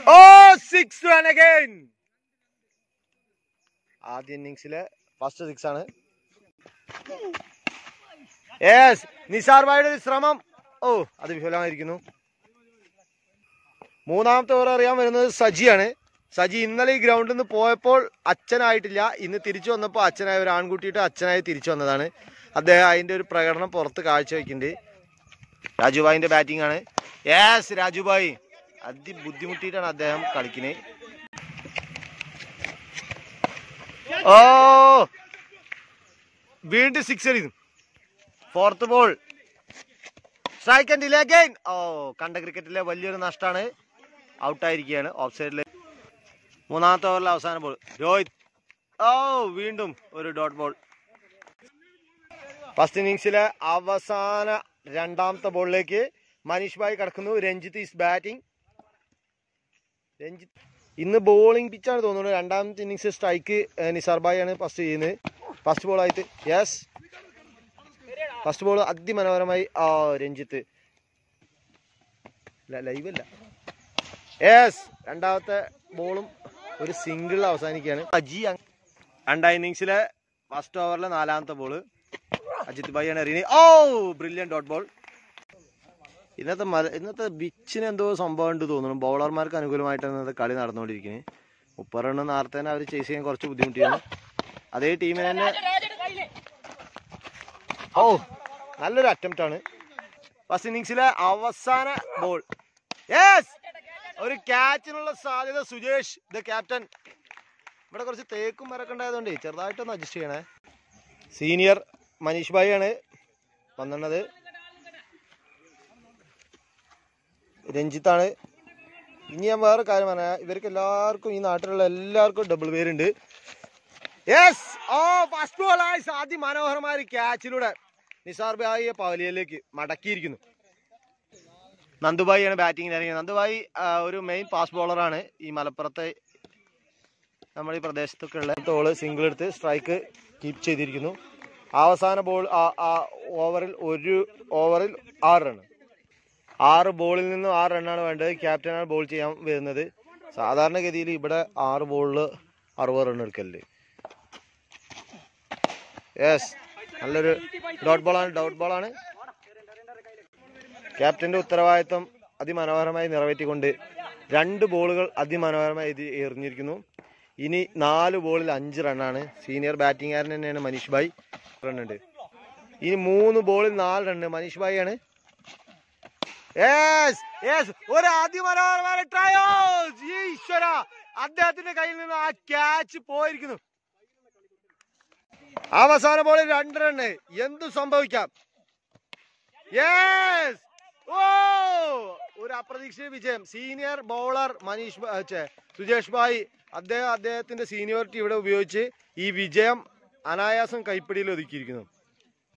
ഓ six run again ആദ്യ ഇന്നിങ്സിലെ first six ആണ് യെസ് നിസാർ ഭായിയുടെ ഒരു ശ്രമം ഓ അത് വിഫലമായിരിക്കുന്നു മൂന്നാമത്തെ ഓവർ അറിയാൻ വരുന്നത് സജിയാണ് സജി ഇന്നലെ ഈ ഗ്രൗണ്ടിൽ നിന്ന് പോയപ്പോൾ അച്ഛനായിട്ടില്ല ഇന്ന് തിരിച്ചു വന്നപ്പോൾ അച്ഛനായ ഒരു ആൺകുട്ടിയിട്ട് അച്ഛനായി തിരിച്ചു വന്നതാണ് അദ്ദേഹം അതിന്റെ ഒരു പ്രകടനം പുറത്ത് കാഴ്ചവെക്കുന്നുണ്ട് രാജുഭായിന്റെ ബാറ്റിംഗ് ആണ് യെസ് രാജുഭായി അതി ബുദ്ധിമുട്ടിയിട്ടാണ് അദ്ദേഹം കളിക്കുന്നത് ഓ വീണ്ടും സിക്സ് എറിയുന്നു fourth ball strike and delay again ഓ കണ്ട ക്രിക്കറ്റിലെ വലിയൊരു നഷ്ടമാണ് ഔട്ടായിരിക്കുകയാണ് ഓഫ് സൈഡിൽ മൂന്നാമത്തെ ഓവറിലെ അവസാന ബോൾ രോഹിത് ഓ വീണ്ടും ഒരു ഡോട്ട് ബോൾ ഫസ്റ്റ് ഇന്നിങ്സിലെ അവസാന രണ്ടാമത്തെ ബോളിലേക്ക് മനീഷ് ഭായ് കടക്കുന്നു രഞ്ജിത്ത് ഈസ് ബാറ്റിംഗ് രഞ്ജിത്ത് ഇന്ന് ബോളിംഗ് പിച്ചാണ് തോന്നുന്നത് രണ്ടാമത്തെ ഇന്നിങ്സ് സ്ട്രൈക്ക് നിസാർ ഭായ് ആണ് ഫസ്റ്റ് ചെയ്യുന്നത് ഫസ്റ്റ് ബോൾ ആയിട്ട് യെസ് ഫസ്റ്റ് ബോൾ അതിമനോഹരമായി ആ രഞ്ജിത്ത് ലൈവ് അല്ല യെസ് രണ്ടാമത്തെ ബോളും ഒരു സിംഗിൾ അവസാനിക്കുകയാണ് അജി അങ്- രണ്ടാം ഇന്നിങ്സിലെ ഫസ്റ്റ് ഓവറിലെ നാലാമത്തെ ബോള് അജിത് ഭായി ആണ് എറിയുന്നത് ഓ ബ്രില്യൻ ഡോട്ട് ബോൾ ഇന്നത്തെ മല ഇന്നത്തെ ബിച്ചിന് എന്തോ സംഭവം ഉണ്ട് തോന്നുന്നു ബൗളർമാർക്ക് അനുകൂലമായിട്ടാണ് ഇന്നത്തെ കളി നടന്നുകൊണ്ടിരിക്കുന്നത് മുപ്പത് റണ്ണ് നേരത്തെ തന്നെ അവർ ചേസ് ചെയ്യാൻ കുറച്ച് ബുദ്ധിമുട്ടിയാണ് അതേ ടീമിന് തന്നെ ഓ നല്ലൊരു അറ്റംപ്റ്റ് ആണ് ഫസ്റ്റ് ഇന്നിങ്സിലെ അവസാന ബോൾ യെസ് ഒരു ക്യാച്ചിനുള്ള സാധ്യത സുജേഷ് ദ ക്യാപ്റ്റൻ ഇവിടെ കുറച്ച് തേക്കും മരൊക്കെ ഉണ്ടായതുകൊണ്ട് ചെറുതായിട്ടൊന്ന് അഡ്ജസ്റ്റ് ചെയ്യണേ സീനിയർ മനീഷ് ഭായി ആണ് വന്നിട്ടുള്ളത് രഞ്ജിത്താണ് ഇനി ഞാൻ വേറെ കാര്യം പറഞ്ഞാൽ ഇവർക്ക് എല്ലാവർക്കും ഈ നാട്ടിലുള്ള എല്ലാവർക്കും ഡബിൾ പേരുണ്ട് യെസ് ഓ ഫസ്റ്റ് ബോൾ ആയി ആദ്യം മനോഹരമായ ഒരു ക്യാച്ചിലൂടെ നിസാർ ഭായിയെ പവലിയയിലേക്ക് മടക്കിയിരിക്കുന്നു നന്ദുഭായിയാണ് ബാറ്റിംഗിൽ ഇറങ്ങിയത് നന്ദുഭായി ആ, ഒരു മെയിൻ ഫാസ്റ്റ് ബോളറാണ് ഈ മലപ്പുറത്തെ നമ്മുടെ ഈ പ്രദേശത്തൊക്കെ ഉള്ള തോള് സിംഗിൾ എടുത്ത് സ്ട്രൈക്ക് കീപ്പ് ചെയ്തിരിക്കുന്നു അവസാന ബോൾ ആ ഓവറിൽ ഒരു ഓവറിൽ ആറ് റൺ ആറ് ബോളിൽ നിന്നും ആറ് റണ്ണാണ് വേണ്ടത് ക്യാപ്റ്റനാണ് ബോൾ ചെയ്യാൻ വരുന്നത് സാധാരണഗതിയിൽ ഇവിടെ ആറ് ബോളിൽ അറുപത് റൺ എടുക്കലുണ്ട് യെസ് നല്ലൊരു ഡോട്ട് ബോളാണ് ഡോട്ട് ബോളാണ് ക്യാപ്റ്റന്റെ ഉത്തരവാദിത്വം അതിമനോഹരമായി നിറവേറ്റിക്കൊണ്ട് രണ്ട് ബോളുകൾ അതിമനോഹരമായി ഇത് എറിഞ്ഞിരിക്കുന്നു ഇനി നാല് ബോളിൽ അഞ്ച് റണ്ണാണ് സീനിയർ ബാറ്റിംഗുകാരൻ തന്നെയാണ് മനീഷ് ഭായ് റണ്ണുണ്ട് ഇനി മൂന്ന് ബോളിൽ നാല് റണ്ണ് മനീഷ് ഭായ് ആണ് യെസ് യെസ് ഒരു അതിമനോഹരമായ ട്രയോ ഈശ്വര അദ്ദേഹത്തിന്റെ കയ്യിൽ നിന്ന് ആ ക്യാച്ച് പോയിരിക്കുന്നു അവസാന ബോളിൽ രണ്ട് റണ്ണ് എന്തും സംഭവിക്കാം യെസ് ഓ ഒരു അപ്രതീക്ഷിത വിജയം സീനിയർ ബൗളർ മനീഷ് ഭ- ഛെ, സുജേഷ് ഭായ് അദ്ദേഹം അദ്ദേഹത്തിന്റെ സീനിയോറിറ്റി ഇവിടെ ഉപയോഗിച്ച് ഈ വിജയം അനായാസം കൈപ്പിടിയിൽ ഒതുക്കിയിരിക്കുന്നു